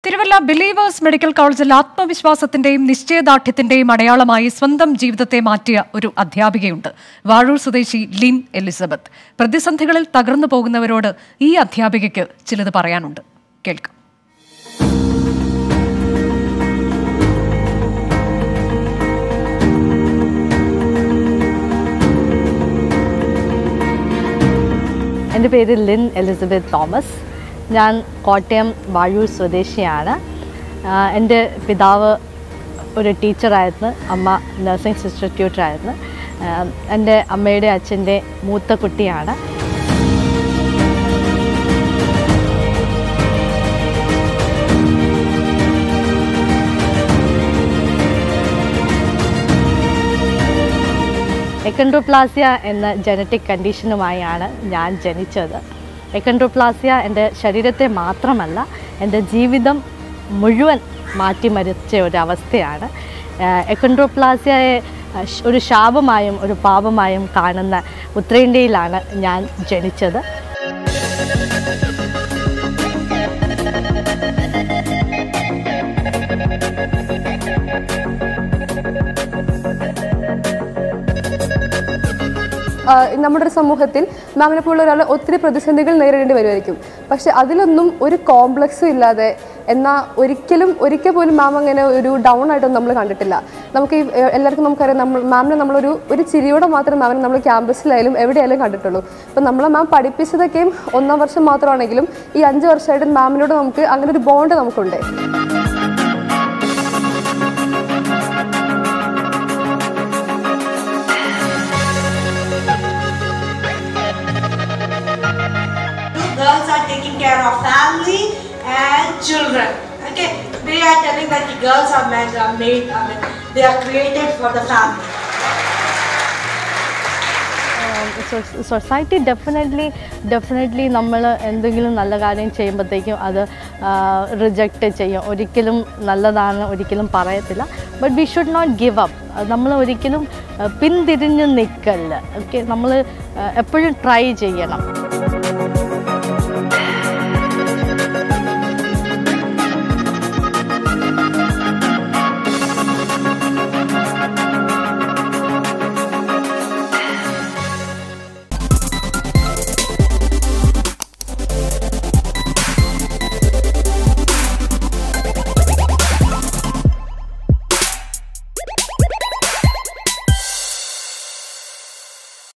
Thiruvalla believers medical കോളേജിൽ ആത്മവിശ്വാസത്തിന്റെയും നിശ്ചയദാർഢ്യത്തിന്റെയും അടയാളമായി സ്വന്തം ജീവിതത്തെ മാറ്റിയ ഒരു അധ്യാപികയുണ്ട് വാഴൂർ സ്വദേശി ലിൻ എലിസബത്ത് പ്രതിസന്ധികളിൽ തകർന്നു പോകുന്നവരോട് ഈ അധ്യാപികയ്ക്ക് ചിലത് പറയാനുണ്ട് കേൾക്കാം എൻ്റെ പേര് ലിൻ എലിസബത്ത് തോമസ് ഞാൻ കോട്ടയം വാഴൂർ സ്വദേശിയാണ് ആഹ് എൻ്റെ പിതാവ് ഒരു ടീച്ചറായിരുന്നു അമ്മ നഴ്സിംഗ് സിസ്റ്റർ ട്യൂട്ടറായിരുന്നു ആഹ് എൻ്റെ അമ്മയുടെ അച്ഛൻ്റെ മൂത്ത കുട്ടിയാണ് എക്കൻഡ്രോപ്ലാസിയ എന്ന ജനറ്റിക് കണ്ടീഷനുമായാണ് ഞാൻ ജനിച്ചത് എക്കൻഡ്രോപ്ലാസിയ എൻ്റെ ശരീരത്തെ മാത്രമല്ല എൻ്റെ ജീവിതം മുഴുവൻ മാറ്റിമറിച്ച ഒരവസ്ഥയാണ് എക്കൻഡ്രോപ്ലാസിയയെ അഹ് ഒരു ശാപമായും ഒരു പാപമായും കാണുന്ന ഉത്തരേന്ത്യയിലാണ് ഞാൻ ജനിച്ചത് ആ, നമ്മുടെ ഒരു സമൂഹത്തിൽ മാമിനെ പോലുള്ള ഒരാൾ ഒത്തിരി പ്രതിസന്ധികൾ നേരിടേണ്ടി വരുമായിരിക്കും പക്ഷെ അതിലൊന്നും ഒരു കോംപ്ലക്സും ഇല്ലാതെ എന്നാൽ ഒരിക്കലും ഒരിക്കൽ പോലും മാം അങ്ങനെ ഒരു ഡൗൺ ആയിട്ടൊന്നും നമ്മൾ കണ്ടിട്ടില്ല നമുക്ക് ഈ ഏ, എല്ലാവർക്കും നമുക്കറിയാം നമ്മൾ മാമിനെ നമ്മളൊരു ഒരു ചിരിയോടെ മാത്രം മാമിനെ നമ്മൾ ക്യാമ്പസിലായാലും എവിടെയായാലും കണ്ടിട്ടുള്ളൂ ഇപ്പം നമ്മളെ മാം പഠിപ്പിച്ചതൊക്കെയും ഒന്നാം വർഷം മാത്രമാണെങ്കിലും ഈ അഞ്ച് വർഷമായിട്ട് മാമിനോട് നമുക്ക് അങ്ങനെ ഒരു ബോണ്ട് നമുക്കുണ്ട് girls are taking care of family and children. Okay, they are telling that the girls are made, are made I mean, they are created for the family. Society definitely definitely നമ്മൾ എന്തെങ്കിലും നല്ല കാര്യം ചെയ്യുമ്പോഴത്തേക്കും അത് reject ചെയ്യും ഒരിക്കലും നല്ലതാണ് ഒരിക്കലും പറയത്തില്ല but we should not give up നമ്മൾ ഒരിക്കലും ആ, പിന്തിരിഞ്ഞ് നിൽക്കല്ല ഓക്കെ നമ്മൾ എപ്പോഴും ട്രൈ ചെയ്യണം